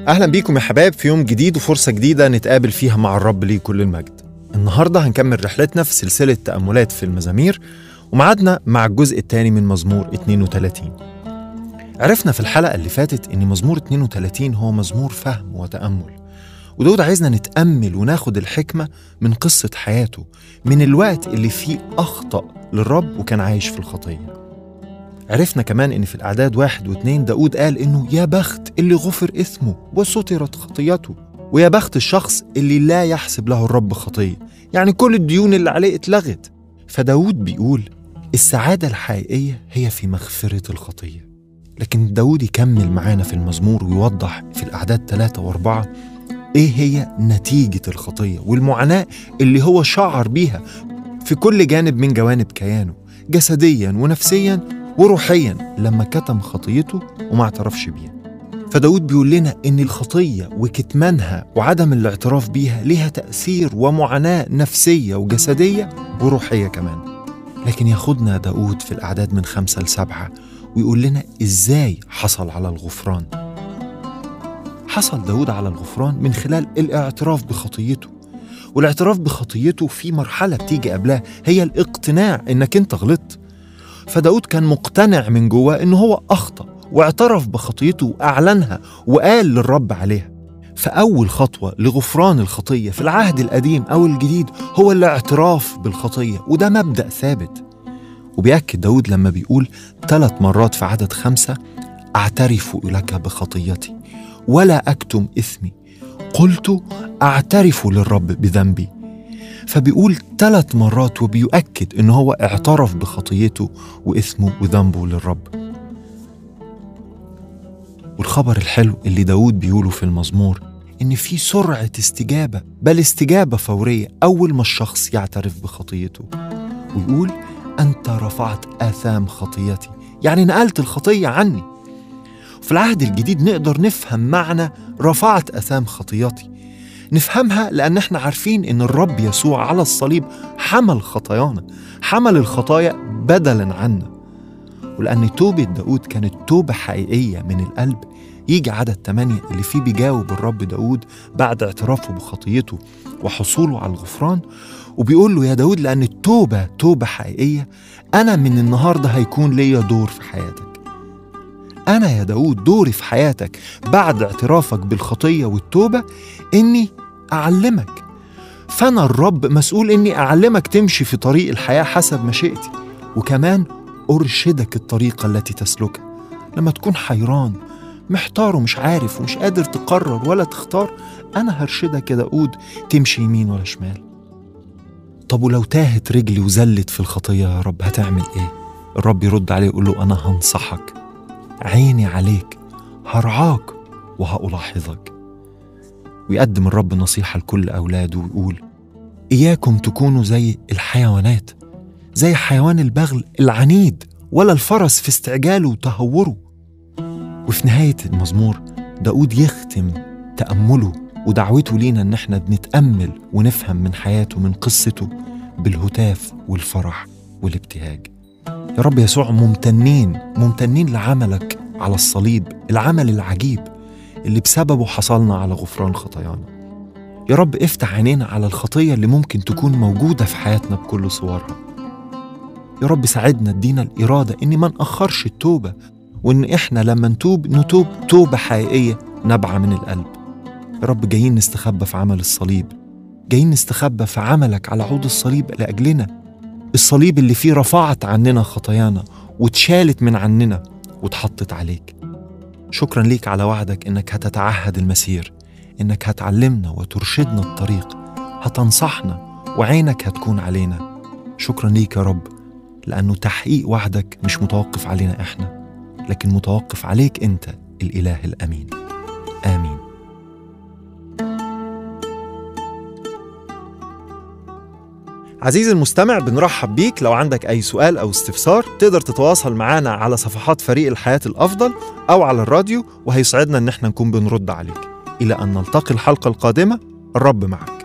أهلا بيكم يا حبايب في يوم جديد وفرصة جديدة نتقابل فيها مع الرب ليه كل المجد النهاردة هنكمل رحلتنا في سلسلة تأملات في المزامير ومعادنا مع الجزء الثاني من مزمور 32 عرفنا في الحلقة اللي فاتت إن مزمور 32 هو مزمور فهم وتأمل وداود عايزنا نتأمل وناخد الحكمة من قصة حياته من الوقت اللي فيه أخطأ للرب وكان عايش في الخطية عرفنا كمان إن في الأعداد واحد واثنين داود قال إنه يا بخت اللي غفر إثمه وسترت خطيته ويا بخت الشخص اللي لا يحسب له الرب خطية يعني كل الديون اللي عليه اتلغت فداود بيقول السعادة الحقيقية هي في مغفرة الخطية لكن داود يكمل معانا في المزمور ويوضح في الأعداد ثلاثة وأربعة إيه هي نتيجة الخطية والمعاناة اللي هو شعر بيها في كل جانب من جوانب كيانه جسديا ونفسيا وروحيا لما كتم خطيته وما اعترفش بيها فداود بيقول لنا إن الخطية وكتمانها وعدم الاعتراف بيها ليها تأثير ومعاناة نفسية وجسدية وروحية كمان لكن ياخدنا داود في الأعداد من خمسة لسبعة ويقول لنا إزاي حصل على الغفران حصل داود على الغفران من خلال الاعتراف بخطيته والاعتراف بخطيته في مرحلة بتيجي قبلها هي الاقتناع إنك أنت غلطت فداود كان مقتنع من جواه إنه هو أخطأ واعترف بخطيته وأعلنها وقال للرب عليها فأول خطوة لغفران الخطية في العهد القديم أو الجديد هو الاعتراف بالخطية وده مبدأ ثابت وبيأكد داود لما بيقول ثلاث مرات في عدد خمسة أعترف لك بخطيتي ولا أكتم إثمي قلت أعترف للرب بذنبي فبيقول ثلاث مرات وبيؤكد إن هو اعترف بخطيته وإثمه وذنبه للرب والخبر الحلو اللي داود بيقوله في المزمور إن في سرعة استجابة بل استجابة فورية أول ما الشخص يعترف بخطيته ويقول أنت رفعت آثام خطيتي يعني نقلت الخطية عني في العهد الجديد نقدر نفهم معنى رفعت أثام خطيتي نفهمها لأن احنا عارفين إن الرب يسوع على الصليب حمل خطايانا حمل الخطايا بدلا عنا ولأن توبة داود كانت توبة حقيقية من القلب يجي عدد 8 اللي فيه بيجاوب الرب داود بعد اعترافه بخطيته وحصوله على الغفران وبيقول له يا داود لأن التوبة توبة حقيقية أنا من النهاردة هيكون ليا دور في حياتك أنا يا داود دوري في حياتك بعد اعترافك بالخطية والتوبة إني أعلمك فأنا الرب مسؤول إني أعلمك تمشي في طريق الحياة حسب مشيئتي وكمان أرشدك الطريقة التي تسلكها لما تكون حيران محتار ومش عارف ومش قادر تقرر ولا تختار أنا هرشدك يا داود تمشي يمين ولا شمال طب ولو تاهت رجلي وزلت في الخطية يا رب هتعمل إيه؟ الرب يرد عليه يقول له أنا هنصحك عيني عليك هرعاك وهألاحظك ويقدم الرب نصيحة لكل أولاده ويقول إياكم تكونوا زي الحيوانات زي حيوان البغل العنيد ولا الفرس في استعجاله وتهوره وفي نهاية المزمور داود يختم تأمله ودعوته لينا إن احنا بنتأمل ونفهم من حياته من قصته بالهتاف والفرح والابتهاج يا رب يسوع ممتنين ممتنين لعملك على الصليب العمل العجيب اللي بسببه حصلنا على غفران خطايانا يا رب افتح عينينا على الخطية اللي ممكن تكون موجودة في حياتنا بكل صورها يا رب ساعدنا ادينا الإرادة إن ما نأخرش التوبة وإن إحنا لما نتوب نتوب توبة حقيقية نابعة من القلب يا رب جايين نستخبى في عمل الصليب جايين نستخبى في عملك على عود الصليب لأجلنا الصليب اللي فيه رفعت عننا خطايانا واتشالت من عننا واتحطت عليك شكرا ليك على وعدك انك هتتعهد المسير انك هتعلمنا وترشدنا الطريق هتنصحنا وعينك هتكون علينا شكرا ليك يا رب لانه تحقيق وعدك مش متوقف علينا احنا لكن متوقف عليك انت الاله الامين امين عزيزي المستمع بنرحب بيك لو عندك أي سؤال أو استفسار تقدر تتواصل معنا على صفحات فريق الحياة الأفضل أو على الراديو وهيسعدنا إن احنا نكون بنرد عليك إلى أن نلتقي الحلقة القادمة الرب معك